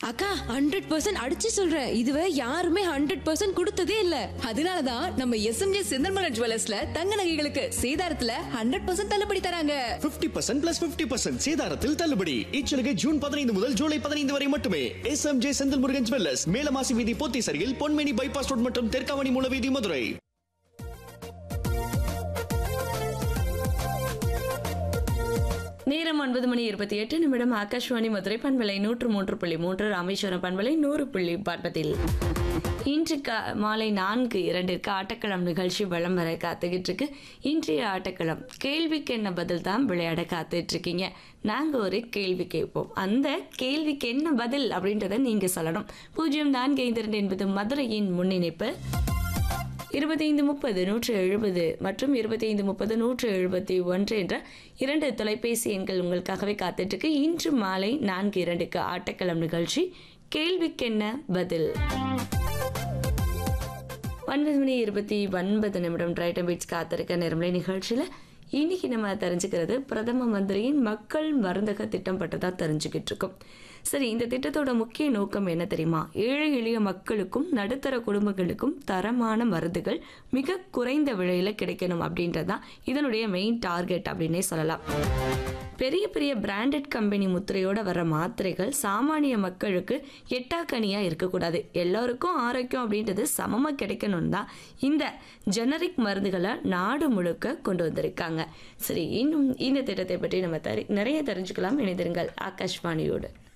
அக்கா hundred percent அடிச்சு சொல்றேன் இதுவரை யாருமே ஹண்ட்ரட் பர்சன்ட் கொடுத்ததே இல்ல அதனாலதான் நம்ம எஸ்எம்ஜே செந்தல்மலர் ஜுவல்லர்ஸ்ல தங்க நகைகளுக்கு சேதாரத்துல ஹண்ட்ரட் பர்சன்ட் தள்ளுபடி தராங்க 50% பர்சன்ட் பிளஸ் பிப்டி பர்சன்ட் சேதாரத்தில் தள்ளுபடி இச்சலுகை ஜூன் பதினைந்து முதல் ஜூலை பதினைந்து வரை மட்டுமே S M J Senthil Murugan jewellers Melamasi வீதி போத்தீசரியில் பொன்மேனி பைபாஸ் ரோட் மற்றும் தெற்காவணி மூலவீதி மதுரை நேரம் ஒன்பது மணி இருபத்தி எட்டு நிமிடம் ஆகாஷ்வாணி மதுரை பண்பலை நூற்று மூன்று புள்ளி மூன்று ராமேஸ்வரம் பண்பலை நூறு புள்ளி பற்பத்தில் இன்று கா மாலை நான்கு இரண்டிற்கு ஆட்டக்களம் நிகழ்ச்சி வலம் வர காத்துக்கிட்டு இருக்கு இன்றைய ஆட்டக்களம் கேள்விக்கு என்ன பதில் தான் விளையாட காத்துட்டு இருக்கீங்க நாங்கள் ஒரு கேள்வி கேட்போம் அந்த கேள்விக்கு என்ன பதில் அப்படின்றத நீங்கள் சொல்லணும் பூஜ்ஜியம் நான்கு ஐந்து இரண்டு என்பது மதுரையின் முன்னிணைப்பு இருபத்தைந்து முப்பது நூற்று எழுபது மற்றும் இருபத்தைந்து முப்பது நூற்று எழுபத்தி ஒன்று என்ற இரண்டு தொலைபேசி எண்கள் உங்களுக்காகவே காத்துட்ருக்கு இன்று மாலை நான்கு இரண்டுக்கு ஆட்டக்களம் நிகழ்ச்சி கேள்விக்கென்ன பதில் ஒன்பது மணி இருபத்தி ஒன்பது நிமிடம் ரைட்டம் பீட்ஸ் காத்திருக்க நேரமலை நிகழ்ச்சியில் இன்னைக்கு நம்ம தெரிஞ்சுக்கிறது பிரதம மந்திரியின் மக்கள் மருந்தக திட்டம் பற்றி தான் தெரிஞ்சுக்கிட்டு இருக்கோம் சரி இந்த திட்டத்தோட முக்கிய நோக்கம் என்ன தெரியுமா ஏழை எளிய மக்களுக்கும் நடுத்தர குடும்பங்களுக்கும் தரமான மருந்துகள் மிக குறைந்த விலையில் கிடைக்கணும் அப்படின்றது தான் இதனுடைய மெயின் டார்கெட் அப்படின்னே சொல்லலாம் பெரிய பெரிய பிராண்டட் கம்பெனி முத்திரையோட வர மாத்திரைகள் சாமானிய மக்களுக்கு எட்டாக்கனியாக இருக்கக்கூடாது எல்லோருக்கும் ஆரோக்கியம் அப்படின்றது சமமாக கிடைக்கணும்னு தான் இந்த ஜெனரிக் மருந்துகளை நாடு முழுக்க கொண்டு வந்திருக்காங்க சரி இன்னும் இந்த திட்டத்தை பற்றி நம்ம தெரி நிறைய தெரிஞ்சுக்கலாம் இணைந்திருங்கள் ஆகாஷ்வாணியோடு